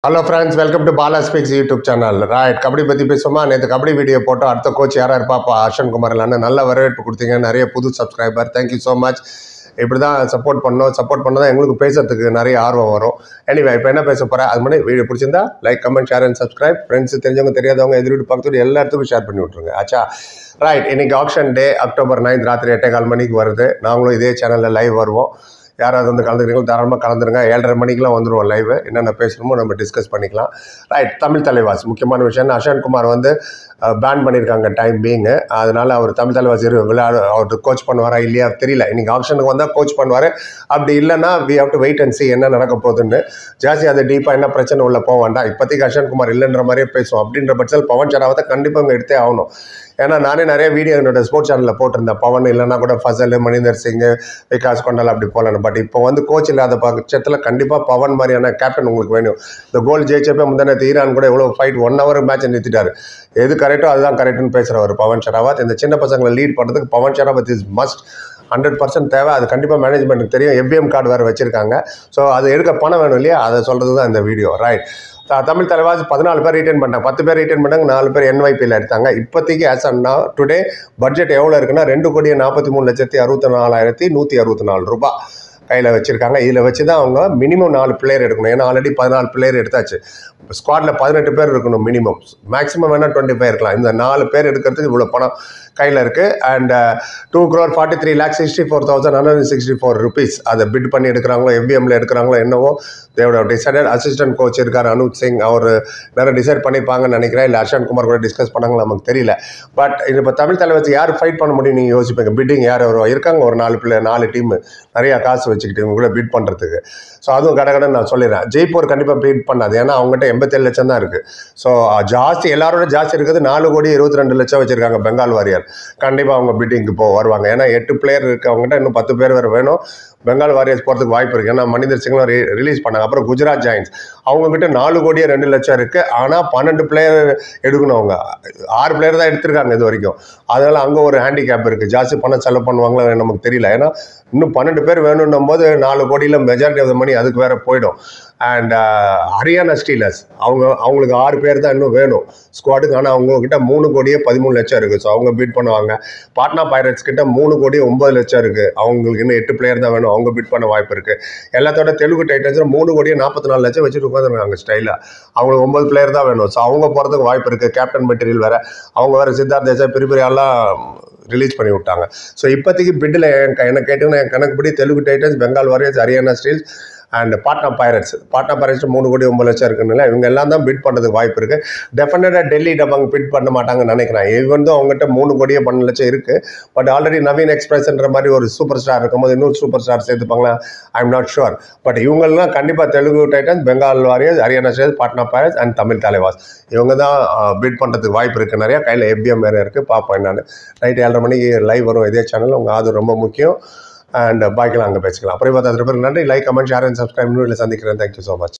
hello friends welcome to Bala speaks YouTube channel right kabaddi பற்றி பேசுவோமா நேற்று கபடி வீடியோ போட்டோம் அடுத்த கோச் யாராக இருப்பாப்பா அர்ஷன் குமார் இல்லான்னு நல்ல வரவேற்பு கொடுத்தீங்க நிறைய புது சப்ஸ்கிரைபர் தேங்க்யூ ஸோ மச் இப்படி தான் சப்போர்ட் பண்ணோம் சப்போர்ட் பண்ண தான் எங்களுக்கு பேசுறதுக்கு நிறைய ஆர்வம் வரும் எனிவே இப்போ என்ன பேச போகிறேன் அது மாதிரி வீடியோ பிடிச்சிருந்தா like comment share and subscribe friends தெரிஞ்சவங்க தெரியாதவங்க எதிர் வீட்டு பக்கத்து வீடு எல்லா இடத்துக்கும் ஷேர் பண்ணி விட்ருங்க ஆச்சா ரைட் இன்னைக்கு ஆப்ஷன் டே அக்டோபர் நைன்த் ராத்திரி எட்டே கால் மணிக்கு வருது நாங்களும் இதே சேனலில் லைவ் வருவோம் யாராவது வந்து கலந்துக்கிறீங்களோ தாராளமாக கலந்துருங்க ஏழரை மணிக்கெலாம் வந்துடுவோம் லைவ் என்னென்ன பேசணுமோ நம்ம டிஸ்கஸ் பண்ணிக்கலாம் ரைட் தமிழ் தலைவாஸ் முக்கியமான விஷயம் அஷான் குமார் வந்து பேன் பண்ணியிருக்காங்க டைம் பீங்கு அதனால அவர் தமிழ் தலைவாஸ் இரு விளையாடு அவர் கோச் பண்ணுவாரா இல்லையா தெரியல இன்னைக்கு ஆப்ஷனுக்கு வந்தால் கோச் பண்ணுவார் அப்படி இல்லைன்னா we have to wait and see என்ன நடக்க போகுதுன்னு ஜாஸ்தி அது டீப்பாக என்ன பிரச்சனை உள்ள போக வேண்டாம் இப்போதைக்கு அஷான் குமார் இல்லைன்ற மாதிரியே பேசுவோம் அப்படின்ற பட்சத்தில் பவன் சராவத்தை கண்டிப்பாக இங்கே எடுத்தே ஆகணும் ஏன்னா நானே நிறைய வீடியோ என்னோட ஸ்போர்ட்ஸ் சேனலில் போட்டிருந்தேன் பவன் இல்லைன்னா கூட ஃபசல் மணிந்தர் சிங் விகாஸ் கொண்டால் அப்படி போகலான்னு பட் இப்போ வந்து கோச் இல்லாத பட்சத்தில் கண்டிப்பாக பவன் மாதிரியான கேப்டன் உங்களுக்கு வேணும் இந்த கோல் ஜெயிச்சப்பே முந்தின ஈரான் கூட எவ்வளோ ஃபைட் ஒன் ஹவர் மேட்ச் நிறுத்திட்டாரு எது கரெக்டோ அதுதான் கரெக்ட்னு பேசுகிறவர் பவன் ஷராவத் இந்த சின்ன பசங்களை லீட் பண்ணுறதுக்கு Pavan Sehrawat is must hundred percent தேவை அது கண்டிப்பாக மேனேஜ்மெண்ட்டுக்கு தெரியும் எஃபிஎம் கார்டு வேறு வச்சுருக்காங்க ஸோ அது எடுக்க பணம் வேணும் இல்லையா அதை சொல்கிறது தான் இந்த வீடியோ ரைட் த- தமிழ் தலைவாசி பதினாலு பேர் ரிட்டர்ன் பண்ணாங்க பத்து பேர் ரிட்டர்ன் பண்ணாங்க நாலு பேர் என்வைபியில் எடுத்தாங்க இப்போதைக்கு ஆஸ் அண்ணா டுடே பட்ஜெட் எவ்வளோ இருக்குன்னா ரெண்டு கோடி நாற்பத்தி மூணு லட்சத்தி அறுபத்தி நாலாயிரத்தி நூற்றி அறுபத்தி நாலு ரூபாய் கையில் வச்சுருக்காங்க இதில் வச்சு தான் அவங்க மினிமம் நாலு பிளேயர் எடுக்கணும் ஏன்னா ஆல்ரெடி பதினாலு பிளேயர் எடுத்தாச்சு ஸ்குவாடில் பதினெட்டு பேர் இருக்கணும் மினிமம் மேக்ஸிமம் வேணால் டுவெண்ட்டி ஃபைவ் இருக்கலாம் இந்த நாலு பேர் எடுக்கிறதுக்கு இவ்வளோ பணம் கையில் இருக்குது and two crore forty three lakh sixty four thousand hundred sixty four rupees அதை பிட் பண்ணி எடுக்கிறாங்களோ எம்பிஎம்ல எடுக்கிறாங்களோ என்னவோ தேவோட டிசைடட் அசிஸ்டன்ட் கோச் இருக்கார் அனுப் சிங் அவர் நிறைய டிசைட் பண்ணியிருப்பாங்கன்னு நினைக்கிறேன் இல்லை அர்ஷன் குமார் கூட டிஸ்கஸ் பண்ணாங்களா நமக்கு தெரியல பட் இது இப்போ தமிழ் தலைவர் யார் ஃபைட் பண்ண முடியும் நீங்கள் யோசிப்பீங்க பிட்டிங் யார் வருவா இருக்காங்க ஒரு நாலு பிள்ளை நாலு டீம் நிறையா காசு வச்சுக்கிட்டு இவங்க கூட பிட் பண்ணுறதுக்கு ஸோ அதுவும் கடை கடை நான் சொல்லிடுறேன் ஜெய்ப்பூர் கண்டிப்பாக பிட் பண்ணாது ஏன்னா அவங்ககிட்ட எண்பத்தேழு லட்சம் தான் இருக்குது ஸோ ஜாஸ்தி எல்லாரோட ஜாஸ்தி இருக்குது நாலு கோடி இருபத்தி ரெண்டு லட்சம் வச்சிருக்காங்க பெங்கால் வாரியர் கண்டிப்பாக அவங்க பிட்டிங்க்கு இப்போ வருவாங்க ஏன்னா எட்டு பிளேயர் இருக்கவங்ககிட்ட இன்னும் பத்து பேர் வேறு வேணும் பெங்கால் வாரியர்ஸ் போகிறதுக்கு வாய்ப்பு இருக்குது ஏன்னா மனிதர் சிங்லாம் ரிலீஸ் பண்ணாங்க அப்புறம் குஜராத் ஜாயின்ஸ் அவங்கக்கிட்ட நாலு கோடியே ரெண்டு லட்சம் இருக்குது ஆனால் பன்னெண்டு பிளேயர் எடுக்கணும் அவங்க ஆறு பிளேயர் தான் எடுத்திருக்காங்க இது வரைக்கும் அதனால் அங்கே ஒரு ஹேண்டிகேப் இருக்குது ஜாஸ்தி பணம் செலவு பண்ணுவாங்களோ நமக்கு தெரியல ஏன்னா இன்னும் பன்னெண்டு பேர் வேணும்னும் போது நாலு கோடியில் மெஜாரிட்டி ஆஃப் த மணி அதுக்கு வேற போயிடும் அண்ட் ஹரியானா ஸ்டீலர்ஸ் அவங்க அவங்களுக்கு ஆறு பேர் தான் இன்னும் வேணும் ஸ்குவாடுக்கு ஆனால் அவங்க கிட்ட மூணு கோடியே பதிமூணு லட்சம் இருக்குது ஸோ அவங்க பீட் பண்ணுவாங்க பாட்னா பைரட்ஸ் கிட்ட மூணு கோடி ஒன்பது லட்சம் இருக்குது அவங்களுக்கு இன்னும் எட்டு பிளேயர் தான் வேணும் அவங்க பீட் பண்ண வாய்ப்பு இருக்குது எல்லாத்தோட தெலுங்கு டைட்டன்ஸில் மூணு கோடியே நாற்பத்தி நாலு லட்சம் வச்சுட்டு உட்காந்துருக்காங்க ஸ்டைலில் அவங்களுக்கு ஒன்பது பிளேயர் தான் வேணும் ஸோ அவங்க போகிறதுக்கு வாய்ப்பு இருக்குது கேப்டன் மெட்டீரியல் வேறு அவங்க வேறு சித்தார்த் தேசாய் பெரிய பெரிய ஆள்லாம் ரிலீஸ் பண்ணி விட்டாங்க ஸோ இப்போதைக்கு பிட்டில் என்ன கேட்டிங்கன்னா என் கணக்குப்படி Telugu Titans Bengal Warriors Haryana Steelers and Patna Pirates Patna Pirates மூணு கோடி ஒன்பது லட்சம் இருக்குன்னு இவங்க எல்லாம் தான் பிட் பண்ணுறதுக்கு வாய்ப்பு இருக்குது டெஃபினட்டாக டெல்லி அவங்க பிட் பண்ண மாட்டாங்கன்னு நினைக்கிறேன் இவன் தான் அவங்ககிட்ட மூணு கோடியே பன்னெண்டு லட்சம் இருக்குது பட் ஆல்ரெடி நவீன் எக்ஸ்பிரஸ்ன்ற மாதிரி ஒரு சூப்பர் ஸ்டார் இருக்கும்போது இன்னொரு சூப்பர் ஸ்டார் சேர்த்துப்பாங்களா I am not sure but இவங்கெல்லாம் கண்டிப்பாக Telugu Titans Bengal Warriors Haryana state Patna Pirates and Tamil Thalaivas இவங்க தான் பிட் பண்ணுறதுக்கு வாய்ப்பு இருக்குது நிறையா கையில் எபிஎம் வேறு இருக்குது பார்ப்போம் என்னன்னு நைட் ஏழரை மணிக்கு லைவ் வரும் இதே சேனல் உங்கள் ஆதரவு ரொம்ப முக்கியம் அண்ட் பாய்க்கெல்லாம் அங்கே பேசிக்கலாம் அப்புறம் பார்த்து பேருக்கு நன்றி like comment share and subscribe இன்னும் சந்திக்கிறேன் தேங்க்யூ ஸோ மச்